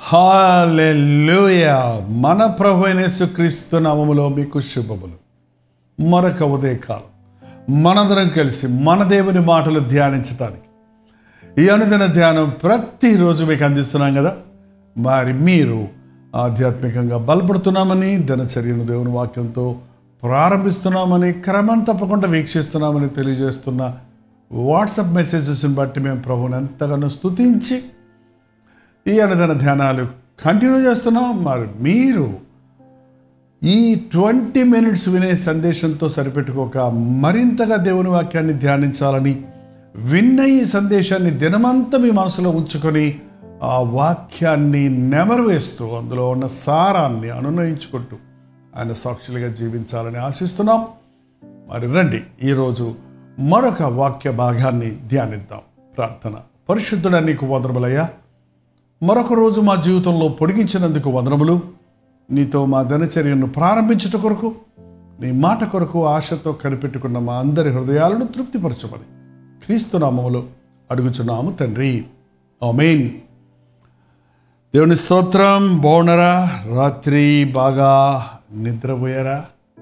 hallelujah మన ప్రభు అయిన యేసుక్రీస్తు నామములో మీకు శుభములు మరొక ఉదయకాలం మనందరం కలిసి మన దేవుని మాటలు ధ్యానించటానికి ఈ అనుదిన ధ్యానం ప్రతిరోజు మీకు అందిస్తున్నాం కదా మరి మీరు ఆధ్యాత్మికంగా బలపడుతున్నామని దినచర్యను దేవుని వాక్యంతో ప్రారంభిస్తున్నామని క్రమం తప్పకుండా వీక్షిస్తున్నామని తెలియజేస్తున్న వాట్సాప్ మెసేజెస్ని బట్టి మేము ప్రభుని ఎంతగానో స్తుతించి ఈ అనుదిన ధ్యానాలు కంటిన్యూ చేస్తున్నాం మరి మీరు ఈ ట్వంటీ మినిట్స్ వినే సందేశంతో సరిపెట్టుకోక మరింతగా దేవుని వాక్యాన్ని ధ్యానించాలని విన్న ఈ సందేశాన్ని దినమంతా మీ మనసులో ఉంచుకొని ఆ వాక్యాన్ని నెమరువేస్తూ అందులో ఉన్న సారాన్ని అనునయించుకుంటూ ఆయన సాక్షులుగా జీవించాలని ఆశిస్తున్నాం మరి రండి ఈరోజు మరొక వాక్య భాగాన్ని ధ్యానిద్దాం ప్రార్థన పరిశుద్ధుడ నీకు వందరములయ్యా మరొక రోజు మా జీవితంలో పొడిగించినందుకు వందనములు నీతో మా దినచర్యను ప్రారంభించుట కొరకు నీ మాట కొరకు ఆశతో కనిపెట్టుకున్న మా అందరి హృదయాలను తృప్తిపరచమని క్రీస్తు నామములో అడుగుచున్నాము తండ్రి ఆమెన్ దేవుని స్తోత్రం బాగున్నారా రాత్రి బాగా నిద్రపోయారా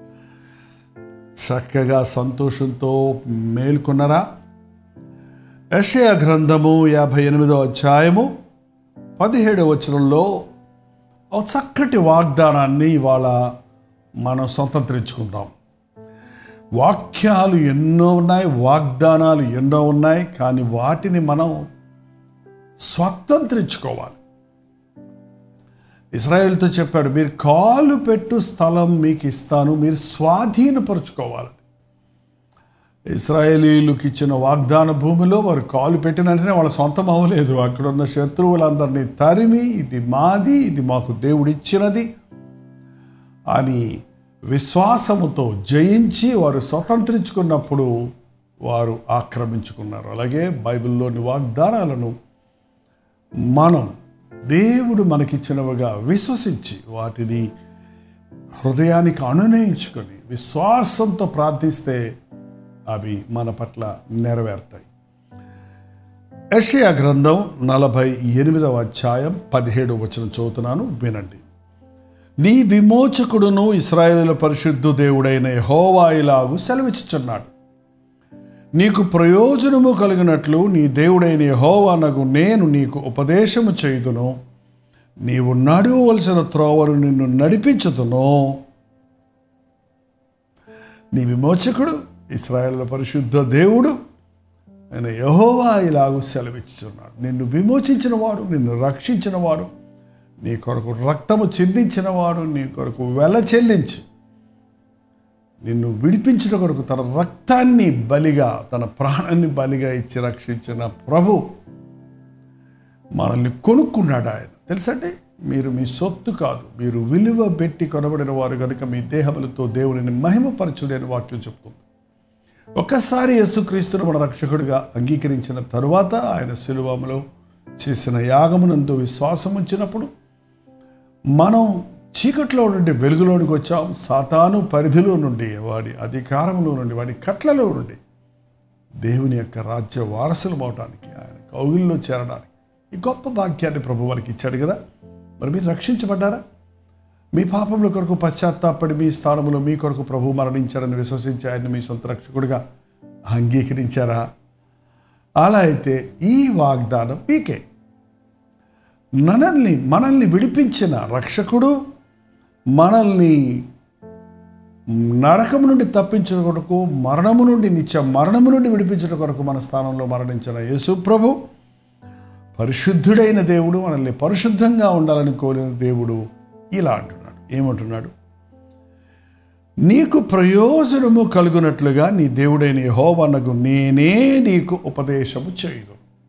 చక్కగా సంతోషంతో మేల్కొన్నారా యషయ గ్రంథము యాభై ఎనిమిదో అధ్యాయము పదిహేడవ వచనంలో ఒక చక్కటి వాగ్దానాన్ని ఇవాళ మనం స్వతంత్రించుకుందాం వాక్యాలు ఎన్నో ఉన్నాయి వాగ్దానాలు ఎన్నో ఉన్నాయి కానీ వాటిని మనం స్వతంత్రించుకోవాలి ఇస్రాయేల్తో చెప్పాడు మీరు కాలు పెట్టు స్థలం మీకు ఇస్తాను మీరు స్వాధీనపరుచుకోవాలి ఇస్రాయేలీలకు ఇచ్చిన వాగ్దాన భూమిలో వారు కాలు పెట్టిన వెంటనే వాళ్ళ సొంతం అవ్వలేదు అక్కడ ఉన్న శత్రువులందరినీ తరిమి ఇది మాది ఇది మాకు దేవుడిచ్చినది అని విశ్వాసముతో జయించి వారు స్వతంత్రించుకున్నప్పుడు వారు ఆక్రమించుకున్నారు అలాగే బైబిల్లోని వాగ్దానాలను మనం దేవుడు మనకిచ్చినవిగా విశ్వసించి వాటిని హృదయానికి అనునయించుకొని విశ్వాసంతో ప్రార్థిస్తే అవి మన పట్ల నెరవేరుతాయి యషయా గ్రంథం నలభై ఎనిమిదవ అధ్యాయం పదిహేడు వచనం చదువుతున్నాను వినండి నీ విమోచకుడును ఇస్రాయేలుల పరిశుద్ధు దేవుడైన యెహోవా ఇలాగు సెలవిచ్చుచున్నాడు నీకు ప్రయోజనము కలిగినట్లు నీ దేవుడైన యెహోవానగు నేను నీకు ఉపదేశము చేయుదును నీవు నడవవలసిన త్రోవను నిన్ను నడిపించుదును నీ విమోచకుడు ఇస్రాయేల్ పరిశుద్ధ దేవుడు ఆయన యహోవా ఇలాగూ సెలవిచ్చుచున్నాడు నిన్ను విమోచించినవాడు నిన్ను రక్షించినవాడు నీ కొరకు రక్తము చెల్లించినవాడు నీ కొరకు వెల చెల్లించి నిన్ను విడిపించిన కొరకు తన రక్తాన్ని బలిగా తన ప్రాణాన్ని బలిగా ఇచ్చి రక్షించిన ప్రభు మనల్ని కొనుక్కున్నాడు ఆయన తెలుసండి మీరు మీ సొత్తు కాదు మీరు విలువ పెట్టి కొనబడిన వారు కనుక మీ దేహములతో దేవుడిని మహిమపరచుడని వాక్యం చెప్తుంది ఒక్కసారి యేసుక్రీస్తును మన రక్షకుడిగా అంగీకరించిన తరువాత ఆయన శిలువములో చేసిన యాగమునందు విశ్వాసం ఉంచినప్పుడు మనం చీకట్లో నుండి వెలుగులోనికి వచ్చాం సాతాను పరిధిలో నుండి వాడి అధికారంలో నుండి వాడి కట్లలో నుండి దేవుని యొక్క రాజ్య వారసులు అవటానికి ఆయన కౌగిల్లో చేరడానికి ఈ గొప్ప భాగ్యాన్ని ప్రభు వారికి ఇచ్చాడు కదా మరి మీరు రక్షించబడ్డారా మీ పాపముల కొరకు పశ్చాత్తాపడి మీ స్థానంలో మీ కొరకు ప్రభు మరణించారని విశ్వసించి ఆయన మీ సొంత రక్షకుడిగా అంగీకరించారా అలా అయితే ఈ వాగ్దానం మీకే మనల్ని మనల్ని విడిపించిన రక్షకుడు మనల్ని నరకము నుండి తప్పించిన కొరకు మరణము నుండి నిత్య మరణము నుండి విడిపించిన కొరకు మన స్థానంలో మరణించిన యేసు ప్రభు పరిశుద్ధుడైన దేవుడు మనల్ని పరిశుద్ధంగా ఉండాలని కోరిన దేవుడు ఇలా అంటున్నాడు ఏమంటున్నాడు నీకు ప్రయోజనము కలుగునట్లుగా నీ దేవుడైన యెహోవానగు నేనే నీకు ఉపదేశము చేయదు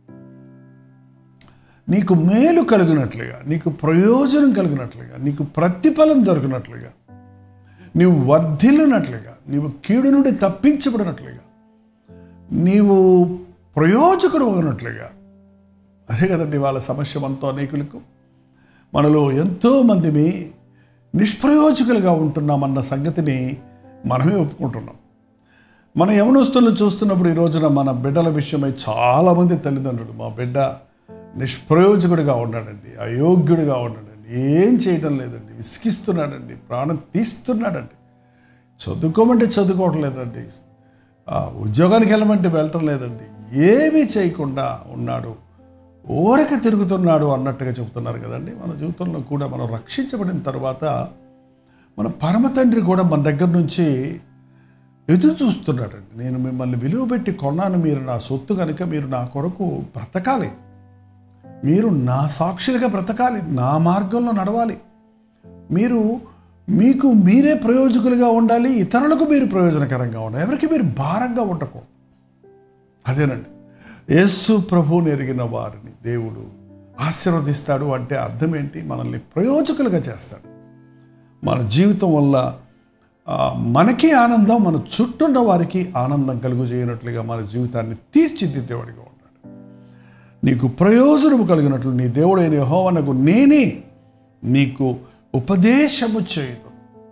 నీకు మేలు కలిగినట్లుగా నీకు ప్రయోజనం కలిగినట్లుగా నీకు ప్రతిఫలం దొరికినట్లుగా నీవు వర్ధిల్లినట్లుగా నీవు కీడు నుండి తప్పించబడినట్లుగా నీవు ప్రయోజకుడు అయినట్లుగా అదే కదండి వాళ్ళ సమస్య మనతో అనేకులకు మనలో ఎంతోమందిని నిష్ప్రయోజకులుగా ఉంటున్నామన్న సంగతిని మనమే ఒప్పుకుంటున్నాం మన యవనస్తులను చూస్తున్నప్పుడు ఈ రోజున మన బిడ్డల విషయమై చాలామంది తల్లిదండ్రులు మా బిడ్డ నిష్ప్రయోజకుడిగా ఉన్నాడండి అయోగ్యుడిగా ఉన్నాడండి ఏం చేయటం లేదండి విసిగిస్తున్నాడండి ప్రాణం తీస్తున్నాడండి చదువుకోమంటే చదువుకోవటం లేదండి ఆ, ఉద్యోగానికి వెళ్ళమంటే వెళ్ళటం లేదండి ఏమీ చేయకుండా ఉన్నాడు ఊరక తిరుగుతున్నాడు అన్నట్టుగా చెబుతున్నారు కదండి మన జీవితంలో కూడా మనం రక్షించబడిన తర్వాత మన పరమ తండ్రి కూడా మన దగ్గర నుంచి ఎదురు చూస్తున్నాడండి నేను మిమ్మల్ని విలువ పెట్టి కొన్నాను మీరు నా సొత్తు కనుక మీరు నా కొరకు బ్రతకాలి మీరు నా సాక్షులుగా బ్రతకాలి నా మార్గంలో నడవాలి మీరు మీకు మీరే ప్రయోజకులుగా ఉండాలి ఇతరులకు మీరు ప్రయోజనకరంగా ఉండాలి ఎవరికి మీరు భారంగా ఉండకూడదు అదేనండి యేసు ప్రభువుని ఎరిగిన వారిని దేవుడు ఆశీర్వదిస్తాడు అంటే అర్థం ఏంటి మనల్ని ప్రయోజకులుగా చేస్తాడు మన జీవితం వల్ల ఆ, మనకి ఆనందం మన చుట్టూన్న వారికి ఆనందం కలుగు చేయనట్లుగా మన జీవితాన్ని తీర్చిదిద్దేవాడిగా ఉంటాడు నీకు ప్రయోజనము కలిగినట్లు నీ దేవుడైన యెహోవానకు నేనే నీకు ఉపదేశము చేయదు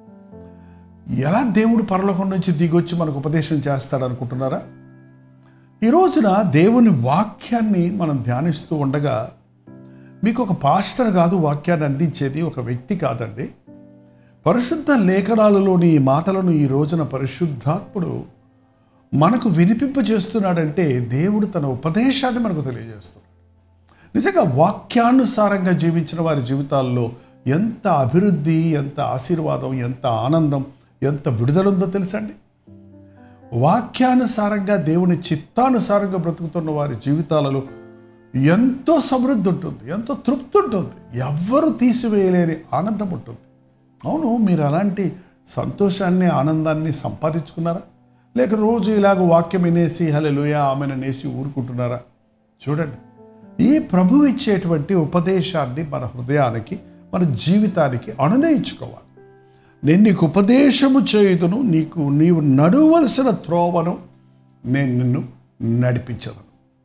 ఎలా దేవుడు పరలోకం నుంచి దిగొచ్చి మనకు ఉపదేశం చేస్తాడు అనుకుంటున్నారా ఈ రోజున దేవుని వాక్యాన్ని మనం ధ్యానిస్తూ ఉండగా మీకు ఒక పాస్టర్ కాదు వాక్యాన్ని అందించేది ఒక వ్యక్తి కాదండి పరిశుద్ధ లేఖనాలలోని ఈ మాటలను ఈ రోజున పరిశుద్ధాత్ముడు మనకు వినిపింపజేస్తున్నాడంటే దేవుడు తన ఉపదేశాన్ని మనకు తెలియజేస్తున్నాడు నిజంగా వాక్యానుసారంగా జీవించిన వారి జీవితాల్లో ఎంత అభివృద్ధి ఎంత ఆశీర్వాదం ఎంత ఆనందం ఎంత విడుదల ఉందో తెలుసండి వాక్యానుసారంగా దేవుని చిత్తానుసారంగా బ్రతుకుతున్న వారి జీవితాలలో ఎంతో సమృద్ధి ఉంటుంది ఎంతో తృప్తి ఉంటుంది ఎవ్వరు తీసివేయలేని ఆనందం ఉంటుంది అవును మీరు అలాంటి సంతోషాన్ని ఆనందాన్ని సంపాదించుకున్నారా లేక రోజు ఇలాగ వాక్యం వినేసి హలెలుయా ఆమెను నేసి ఊరుకుంటున్నారా చూడండి ఈ ప్రభు ఇచ్చేటువంటి ఉపదేశాన్ని మన హృదయానికి మన జీవితానికి అనునయించుకోవాలి నేను నీకు ఉపదేశము చేయుదును నీకు నీవు నడవలసిన త్రోవను నేను నిన్ను నడిపించదను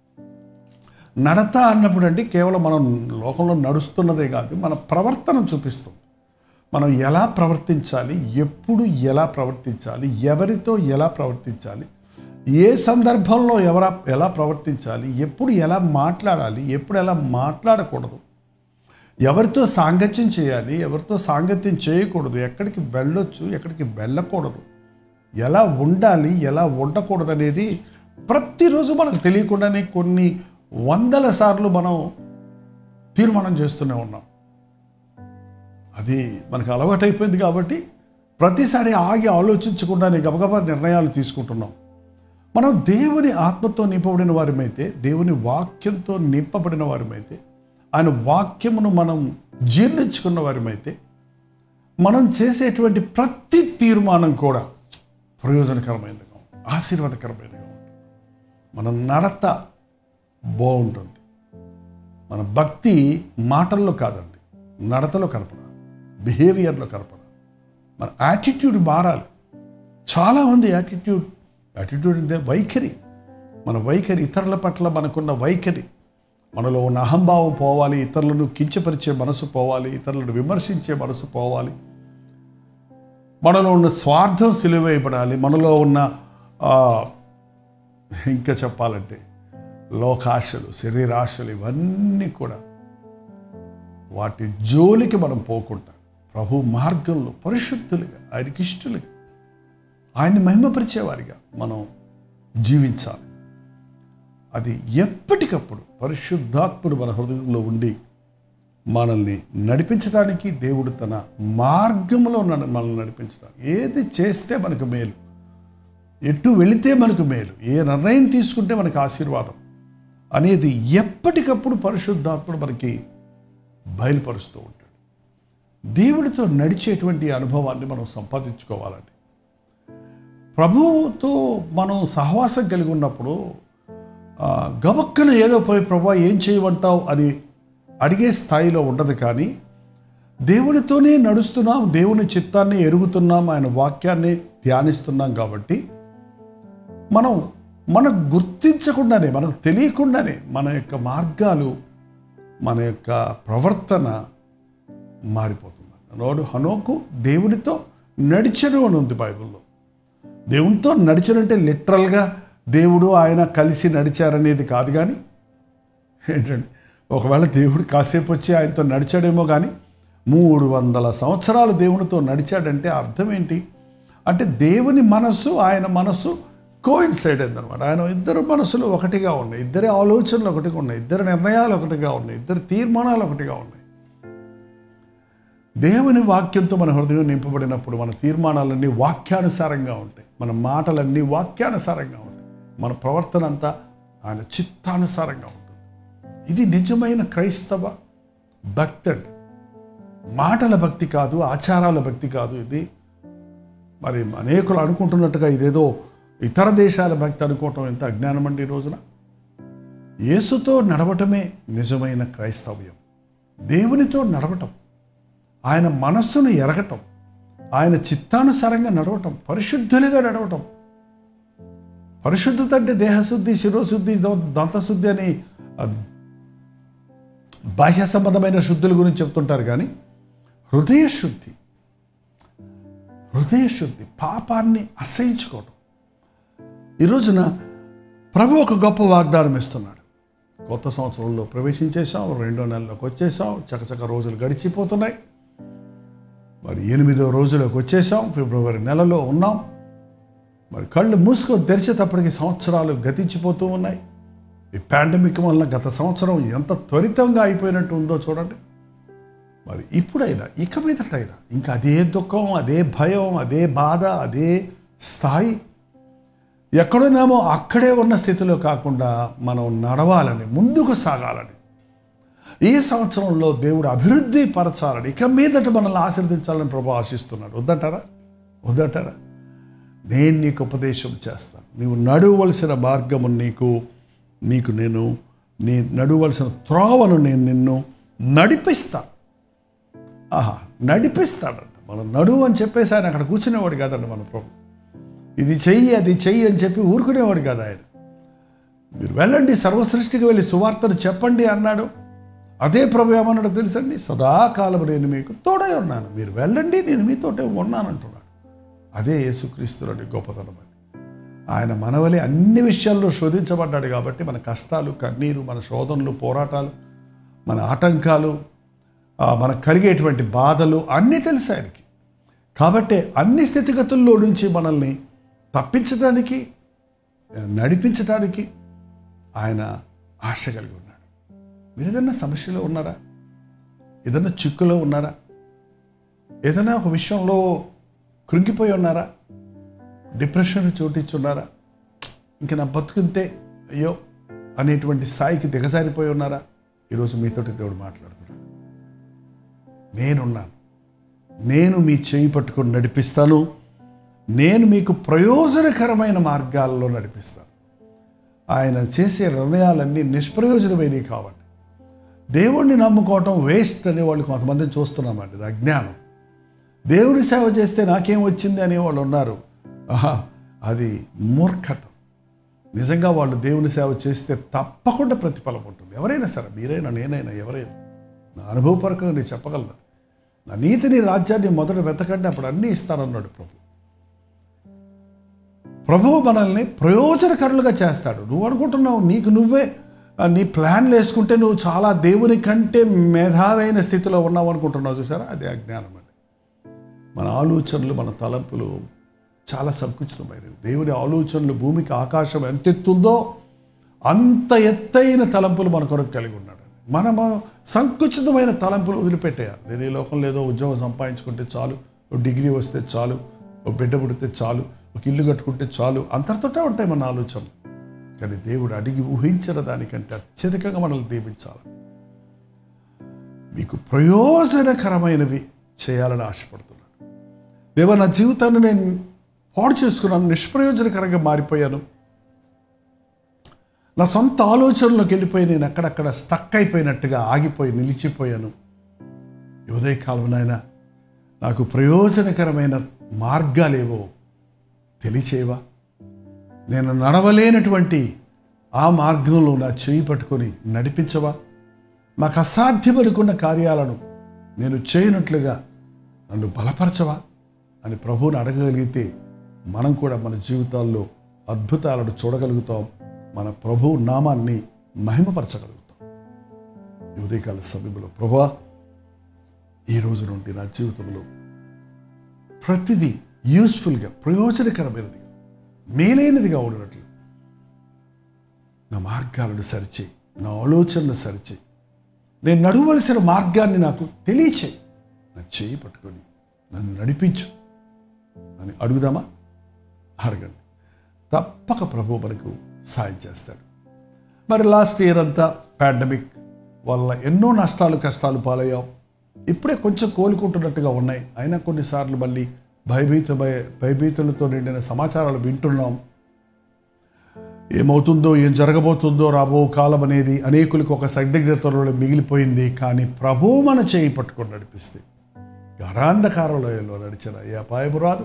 నడత అన్నప్పుడు అంటే కేవలం మనం లోకంలో నడుస్తున్నదే కాదు మన ప్రవర్తన చూపిస్తుంది మనం ఎలా ప్రవర్తించాలి ఎప్పుడు ఎలా ప్రవర్తించాలి ఎవరితో ఎలా ప్రవర్తించాలి ఏ సందర్భంలో ఎవర ఎలా ప్రవర్తించాలి ఎప్పుడు ఎలా మాట్లాడాలి ఎప్పుడు ఎలా మాట్లాడకూడదు ఎవరితో సాంగత్యం చేయాలి ఎవరితో సాంగత్యం చేయకూడదు ఎక్కడికి వెళ్ళొచ్చు ఎక్కడికి వెళ్ళకూడదు ఎలా ఉండాలి ఎలా ఉండకూడదు అనేది ప్రతిరోజు మనకు తెలియకుండానే కొన్ని వందల సార్లు మనం తీర్మానం చేస్తూనే ఉన్నాం అది మనకు అలవాటైపోయింది కాబట్టి ప్రతిసారి ఆగి ఆలోచించకుండానే గబగబా నిర్ణయాలు తీసుకుంటున్నాం మనం దేవుని ఆత్మతో నింపబడిన వారిమైతే దేవుని వాక్యంతో నింపబడిన వారిమైతే ఆయన వాక్యమును మనం జీర్ణించుకున్న వారిమైతే మనం చేసేటువంటి ప్రతి తీర్మానం కూడా ప్రయోజనకరమైనదిగా ఉంటుంది ఆశీర్వాదకరమైనదిగా ఉంటుంది మన నడత బాగుంటుంది మన భక్తి మాటల్లో కాదండి నడతలో కనపడాలి బిహేవియర్లో కనపడాలి మన యాటిట్యూడ్ మారాలి చాలామంది యాటిట్యూడ్ యాటిట్యూడ్ అంటే వైఖరి మన వైఖరి ఇతరుల పట్ల మనకున్న వైఖరి మనలో ఉన్న అహంభావం పోవాలి ఇతరులను కించపరిచే మనసు పోవాలి ఇతరులను విమర్శించే మనసు పోవాలి మనలో ఉన్న స్వార్థం సిలువేయబడాలి మనలో ఉన్న ఆ, ఇంకా చెప్పాలంటే లోకాశలు శరీరాశలు ఇవన్నీ కూడా వాటి జోలికి మనం పోకుండా ప్రభు మార్గంలో పరిశుద్ధులుగా ఆయనకి ఇష్టలుగా ఆయన్ని మహిమపరిచేవారిగా మనం జీవించాలి అది ఎప్పటికప్పుడు పరిశుద్ధాత్ముడు మన హృదయంలో ఉండి మనల్ని నడిపించడానికి దేవుడు తన మార్గంలో నన్ను మనల్ని నడిపించడానికి ఏది చేస్తే మనకు మేలు ఎటు వెళితే మనకు మేలు ఏ నిర్ణయం తీసుకుంటే మనకు ఆశీర్వాదం అనేది ఎప్పటికప్పుడు పరిశుద్ధాత్ముడు మనకి బయలుపరుస్తూ ఉంటాడు దేవుడితో నడిచేటువంటి అనుభవాన్ని మనం సంపాదించుకోవాలండి ప్రభువుతో మనం సహవాసం కలిగి ఉన్నప్పుడు ఆ, గబక్కన ఏదో పోయి ప్రభా ఏం చేయమంటావు అని అడిగే స్థాయిలో ఉండదు కానీ దేవునితోనే నడుస్తున్నాం దేవుని చిత్తాన్ని ఎరుగుతున్నాం ఆయన వాక్యాన్ని ధ్యానిస్తున్నాం కాబట్టి మనం మనకు గుర్తించకుండానే మనకు తెలియకుండానే మన యొక్క మార్గాలు మన యొక్క ప్రవర్తన మారిపోతుంది నోడు హనోకు దేవునితో నడిచను అని ఉంది బైబిల్లో దేవునితో నడిచనంటే లిటరల్గా దేవుడు ఆయన కలిసి నడిచారనేది కాదు కానీ ఏంటంటే ఒకవేళ దేవుడు కాసేపు వచ్చి ఆయనతో నడిచాడేమో కానీ మూడు వందల సంవత్సరాలు దేవునితో నడిచాడంటే అర్థం ఏంటి అంటే దేవుని మనస్సు ఆయన మనస్సు కోయిన్సైడ్ అయిందనమాట ఆయన ఇద్దరు మనసులు ఒకటిగా ఉన్నాయి ఇద్దరి ఆలోచనలు ఒకటిగా ఉన్నాయి ఇద్దరి నిర్ణయాలు ఒకటిగా ఉన్నాయి ఇద్దరి తీర్మానాలు ఒకటిగా ఉన్నాయి దేవుని వాక్యంతో మన హృదయం నింపబడినప్పుడు మన తీర్మానాలన్నీ వాక్యానుసారంగా ఉంటాయి మన మాటలన్నీ వాక్యానుసారంగా ఉంటాయి మన ప్రవర్తన అంతా ఆయన చిత్తానుసారంగా ఉంటుంది ఇది నిజమైన క్రైస్తవ భక్తి అండి మాటల భక్తి కాదు ఆచారాల భక్తి కాదు ఇది మరి అనేకులు అనుకుంటున్నట్టుగా ఇదేదో ఇతర దేశాల భక్తి అనుకోవటం ఎంత అజ్ఞానం అండి ఈ రోజున యేసుతో నడవటమే నిజమైన క్రైస్తవ్యం దేవునితో నడవటం ఆయన మనస్సును ఎరగటం ఆయన చిత్తానుసారంగా నడవటం పరిశుద్ధులుగా నడవటం పరిశుద్ధత అంటే దేహశుద్ధి శిరోశుద్ధి ద- దంతశుద్ధి అని అది బాహ్య సంబంధమైన శుద్ధుల గురించి చెప్తుంటారు కానీ హృదయ శుద్ధి హృదయ శుద్ధి పాపాన్ని అసహించుకోవడం ఈ రోజున ప్రభు ఒక గొప్ప వాగ్దానం ఇస్తున్నాడు కొత్త సంవత్సరంలో ప్రవేశించేసాం రెండో నెలలోకి వచ్చేసాం చకచక రోజులు గడిచిపోతున్నాయి మరి ఎనిమిదో రోజులోకి వచ్చేసాం ఫిబ్రవరి నెలలో ఉన్నాం మరి కళ్ళు మూసుకొని తెరిచేటప్పటికి సంవత్సరాలు గతించిపోతూ ఉన్నాయి ఈ పాండమిక్ వల్ల గత సంవత్సరం ఎంత త్వరితంగా అయిపోయినట్టు ఉందో చూడండి మరి ఇప్పుడైనా ఇక మీదటైనా ఇంకా అదే దుఃఖం అదే భయం అదే బాధ అదే స్థాయి ఎక్కడున్నామో అక్కడే ఉన్న స్థితిలో కాకుండా మనం నడవాలని ముందుకు సాగాలని ఈ సంవత్సరంలో దేవుడు అభివృద్ధి పరచాలని ఇక మీదట మనల్ని ఆశీర్దించాలని ప్రభు ఆశిస్తున్నాడు వద్దంటారా వద్దంటారా నేను నీకు ఉపదేశం చేస్తాను నీవు నడవలసిన మార్గము నీకు నీకు నేను నీ నడవలసిన త్రోవను నేను నిన్ను నడిపిస్తాను ఆహా నడిపిస్తాడంట మనం నడువు అని చెప్పేసి ఆయన అక్కడ కూర్చునేవాడు కాదండి మన ప్రభు ఇది చెయ్యి అది చెయ్యి అని చెప్పి ఊరుకునేవాడు కాదు ఆయన మీరు వెళ్ళండి సర్వసృష్టికి వెళ్ళి సువార్తను చెప్పండి అన్నాడు అదే ప్రభు ఏమన్నాడు తెలుసండి సదాకాలం నేను మీకు తోడై ఉన్నాను మీరు వెళ్ళండి నేను మీతోటే ఉన్నానంటున్నాడు అదే యేసుక్రీస్తులోని గొప్పతనం అని ఆయన మనవలే అన్ని విషయాల్లో శోధించబడ్డాడు కాబట్టి మన కష్టాలు కన్నీరు మన శోధనలు పోరాటాలు మన ఆటంకాలు ఆ, మనకు కలిగేటువంటి బాధలు అన్నీ తెలుసు ఆయనకి కాబట్టి అన్ని స్థితిగతుల్లో నుంచి మనల్ని తప్పించడానికి నడిపించడానికి ఆయన ఆశ కలిగి ఉన్నాడు మీరు ఏదన్నా సమస్యలో ఉన్నారా ఏదన్నా చిక్కులో ఉన్నారా ఏదైనా ఒక విషయంలో కృంగిపోయి ఉన్నారా డిప్రెషన్ చోటిచ్చున్నారా ఇంక నా బతుకుంటే అయ్యో అనేటువంటి స్థాయికి దిగజారిపోయి ఉన్నారా ఈరోజు మీతోటి దేవుడు మాట్లాడుతున్నాడు నేనున్నాను నేను మీ చేయి పట్టుకొని నడిపిస్తాను నేను మీకు ప్రయోజనకరమైన మార్గాల్లో నడిపిస్తాను ఆయన చేసే నిర్ణయాలన్నీ నిష్ప్రయోజనమైనవి కావండి దేవుణ్ణి నమ్ముకోవటం వేస్ట్ అనే వాళ్ళు కొంతమందిని చూస్తున్నామండి ఇది అజ్ఞానం దేవుడి సేవ చేస్తే నాకేం వచ్చింది అనే వాళ్ళు ఉన్నారు ఆహా అది మూర్ఖత నిజంగా వాళ్ళు దేవుని సేవ చేస్తే తప్పకుండా ప్రతిఫలం ఉంటుంది ఎవరైనా సరే మీరైనా నేనైనా ఎవరైనా నా అనుభవపరకంగా నేను చెప్పగలను నా నీతిని రాజ్యాన్ని మొదట వెతకండి అప్పుడు అన్నీ ఇస్తానన్నాడు ప్రభు ప్రభువు మనల్ని ప్రయోజనకరులుగా చేస్తాడు నువ్వు అనుకుంటున్నావు నీకు నువ్వే ఆ, నీ ప్లాన్లు వేసుకుంటే నువ్వు చాలా దేవుని కంటే మేధావైన స్థితిలో ఉన్నావు అనుకుంటున్నావు చూసారా అది అజ్ఞానం అండి మన ఆలోచనలు మన తలంపులు చాలా సంకుచితమైనవి దేవుని ఆలోచనలు భూమికి ఆకాశం ఎంత ఎత్తుందో అంత ఎత్తైన తలంపులు మన కొరకు కలిగి ఉన్నాడు మనము సంకుచితమైన తలంపులు వదిలిపెట్టేయాలి నేను ఈ లోకంలో ఏదో ఉద్యోగం సంపాదించుకుంటే చాలు ఒక డిగ్రీ వస్తే చాలు ఒక బిడ్డ పుడితే చాలు ఒక ఇల్లు కట్టుకుంటే చాలు అంతటితోటే ఉంటాయి మన ఆలోచనలు కానీ దేవుడు అడిగి ఊహించిన దానికంటే అత్యధికంగా మనల్ని దీవించాలి మీకు ప్రయోజనకరమైనవి చేయాలని ఆశపడుతున్నాను దేవ నా జీవితాన్ని నేను పాడు చేసుకున్నాను నిష్ప్రయోజనకరంగా మారిపోయాను నా సొంత ఆలోచనలోకి వెళ్ళిపోయి నేను అక్కడక్కడ స్టక్ అయిపోయినట్టుగా ఆగిపోయి నిలిచిపోయాను ఈ ఉదయకాలం నాయన నాకు ప్రయోజనకరమైన మార్గాలేవో తెలియచేవా నేను నడవలేనటువంటి ఆ మార్గంలో నా చేయి పట్టుకొని నడిపించవా నాకు అసాధ్యమనుకున్న కార్యాలను నేను చేయనట్లుగా నన్ను బలపరచవా అని ప్రభువుని అడగగలిగితే మనం కూడా మన జీవితాల్లో అద్భుతాలను చూడగలుగుతాం మన ప్రభు నామాన్ని మహిమపరచగలుగుతాం ఈ ఉదయకాల సమయంలో ప్రభా ఈ రోజు నుండి నా జీవితంలో ప్రతిదీ యూస్ఫుల్గా ప్రయోజనకరమైనదిగా మేలైనదిగా ఉండనట్లు నా మార్గాలను సరిచేయి నా ఆలోచనలు సరిచేయి నేను నడవలసిన మార్గాన్ని నాకు తెలియచేయి నా చేయి పట్టుకొని నన్ను నడిపించు అని అడుగుదామా అడగండి తప్పక ప్రభు మనకు సాయం చేస్తాడు మరి లాస్ట్ ఇయర్ అంతా పాండమిక్ వల్ల ఎన్నో నష్టాలు కష్టాలు పాలయ్యాం ఇప్పుడే కొంచెం కోలుకుంటున్నట్టుగా ఉన్నాయి అయినా కొన్నిసార్లు మళ్ళీ భయభీత భయ భయభీతులతో నిండిన సమాచారాలు వింటున్నాం ఏమవుతుందో ఏం జరగబోతుందో రాబో కాలం అనేది అనేకులకు ఒక సందిగ్ధతలో మిగిలిపోయింది కానీ ప్రభు మన చేయి పట్టుకొని నడిపిస్తే గాఢాంధకారంలో నడిచిన ఏ అపాయము రాదు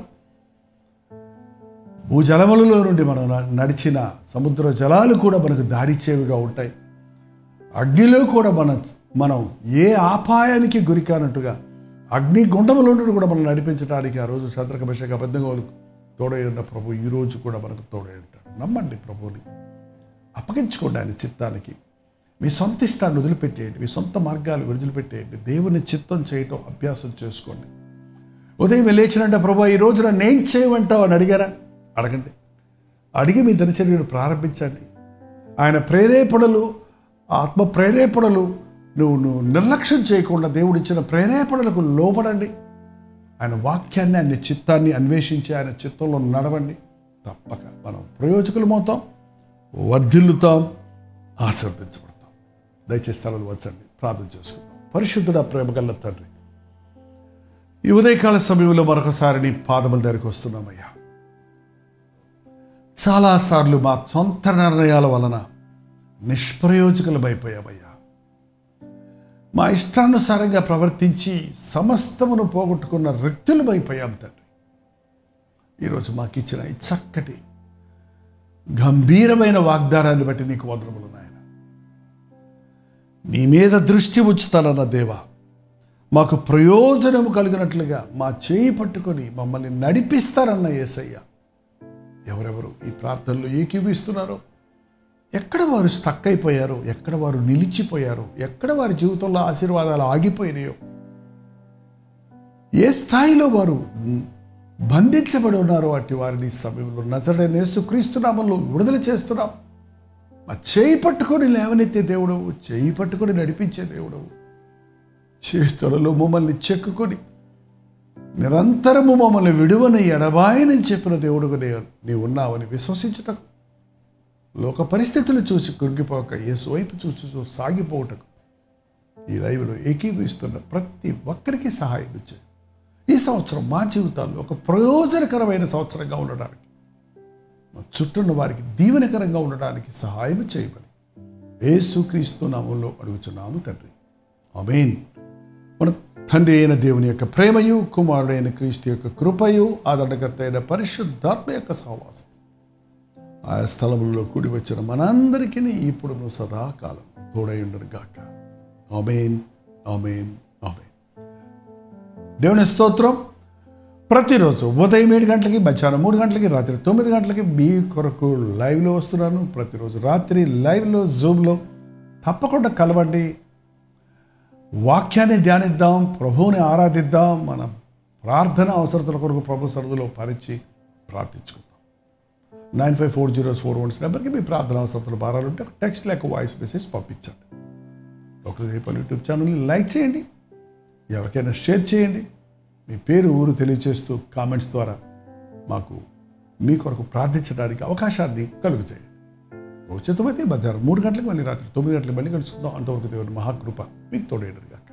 భూజలములలో నుండి మనం న- నడిచిన సముద్ర జలాలు కూడా మనకు దారిచ్చేవిగా ఉంటాయి అగ్నిలో కూడా మన మనం ఏ ఆపాయానికి గురి కానట్టుగా అగ్ని గుండములో నుండి కూడా మనం నడిపించడానికి ఆ రోజు చంద్రకభిషేక అబద్ధంగా తోడై ఉన్న ప్రభు ఈ రోజు కూడా మనకు తోడై ఉంటాడు నమ్మండి ప్రభుని అప్పగించుకోండి ఆయన చిత్తానికి మీ సొంత ఇష్టాన్ని వదిలిపెట్టేయండి మీ సొంత మార్గాలు విడుదలపెట్టేయండి దేవుని చిత్తం చేయటం అభ్యాసం చేసుకోండి ఉదయం లేచినంటే ప్రభు ఈ రోజున నేను చేయమంటావు అని అడిగారా అడగండి అడిగి మీ దినచర్యను ప్రారంభించండి ఆయన ప్రేరేపణలు ఆత్మ ప్రేరేపణలు నువ్వు నువ్వు నిర్లక్ష్యం చేయకుండా దేవుడిచ్చిన ప్రేరేపణలకు లోబడండి ఆయన వాక్యాన్ని ఆయన చిత్తాన్ని అన్వేషించి ఆయన చిత్తంలో నడవండి తప్పక మనం ప్రయోజకులమవుతాం వర్ధిల్లుతాం ఆశీర్వదించబడతాం దయచేసి తలలు వచ్చండి ప్రార్థన చేసుకుందాం పరిశుద్ధుడ ప్రేమగల్ల తండ్రి ఈ ఉదయకాల సమయంలో మరొకసారి నీ పాదముల దగ్గరికి వస్తున్నామయ్యా చాలాసార్లు మా సొంత నిర్ణయాల వలన నిష్ప్రయోజకులమైపోయామయ్యా మా ఇష్టానుసారంగా ప్రవర్తించి సమస్తమును పోగొట్టుకున్న వ్యక్తులమైపోయాం తండ్రి ఈరోజు మాకు ఇచ్చిన ఈ చక్కటి గంభీరమైన వాగ్దానాన్ని బట్టి నీకు వందనములు నాయన నీ మీద దృష్టి ఉంచుతానన్న దేవా మాకు ప్రయోజనము కలిగినట్లుగా మా చేయి పట్టుకొని మమ్మల్ని నడిపిస్తారన్న యేసయ్య ఎవరెవరు ఈ ప్రార్థనలో ఏకీభిస్తున్నారో ఎక్కడ వారు స్టక్ అయిపోయారో ఎక్కడ వారు నిలిచిపోయారో ఎక్కడ వారి జీవితంలో ఆశీర్వాదాలు ఆగిపోయినాయో ఏ స్థాయిలో వారు బంధించబడి ఉన్నారో అట్టి వారిని ఈ సమయంలో నజరడైన యేసుక్రీస్తు నామంలో విడుదల చేస్తున్నాం మా చేయి పట్టుకొని లేవనెత్తే దేవుడవు చేయి పట్టుకొని నడిపించే దేవుడవు చేతులలో మమ్మల్ని చెక్కుకొని నిరంతరము మమ్మల్ని విడువని ఎడబాయనని చెప్పిన దేవుడుగా నే- నీవు ఉన్నావని విశ్వసించుటకు లోక పరిస్థితులు చూసి కురిగిపోక యేసు వైపు చూసి చూసి సాగిపోవుటకు ఈ లైవ్లో ఏకీభవిస్తున్న ప్రతి ఒక్కరికి సహాయం ఇచ్చే ఈ సంవత్సరం మా జీవితాల్లో ఒక ప్రయోజనకరమైన సంవత్సరంగా ఉండడానికి మా చుట్టూన్న వారికి దీవెనకరంగా ఉండడానికి సహాయం చేయమని యేసుక్రీస్తు నామంలో అడుగుచున్నాము తండ్రి ఆమేన్ మన తండ్రి అయిన దేవుని యొక్క ప్రేమయు కుమారుడైన క్రీస్తు యొక్క కృపయు ఆదరణకర్త అయిన పరిశుద్ధాత్మ యొక్క సహవాసం ఆ స్థలములలో కూడి వచ్చిన మనందరికీ ఇప్పుడు సదాకాలం తోడై ఉండను గాక ఆమెన్ ఆమెన్ ఆమెన్ దేవుని స్తోత్రం ప్రతిరోజు ఉదయం ఏడు గంటలకి మధ్యాహ్నం మూడు గంటలకి రాత్రి తొమ్మిది గంటలకి మీ కొరకు లైవ్లో వస్తున్నాను ప్రతిరోజు రాత్రి లైవ్లో జూమ్లో తప్పకుండా కలవండి వాక్యాన్ని ధ్యానిద్దాం ప్రభువుని ఆరాధిద్దాం మన ప్రార్థన అవసరతల కొరకు ప్రభు సరదులో పరిచి ప్రార్థించుకుందాం nine five four zero four ones నెంబర్కి మీ ప్రార్థన అవసరతలు భారాలు ఉంటే ఒక టెక్స్ట్ లేక వాయిస్ మెసేజ్ పంపించండి డాక్టర్ జైపాల్ యూట్యూబ్ ఛానల్ని లైక్ చేయండి ఎవరికైనా షేర్ చేయండి మీ పేరు ఊరు తెలియచేస్తూ కామెంట్స్ ద్వారా మాకు మీ కొరకు ప్రార్థించడానికి అవకాశాన్ని కలుగు చేయండి ఉచితమైతే మధ్యాహ్నం మూడు గంటలకు మళ్ళీ రాత్రి తొమ్మిది గంటలకు మళ్ళీ కలుసుకుందాం అంతవరకు దేవుని మహాకృప మీకు తోడేయడుగా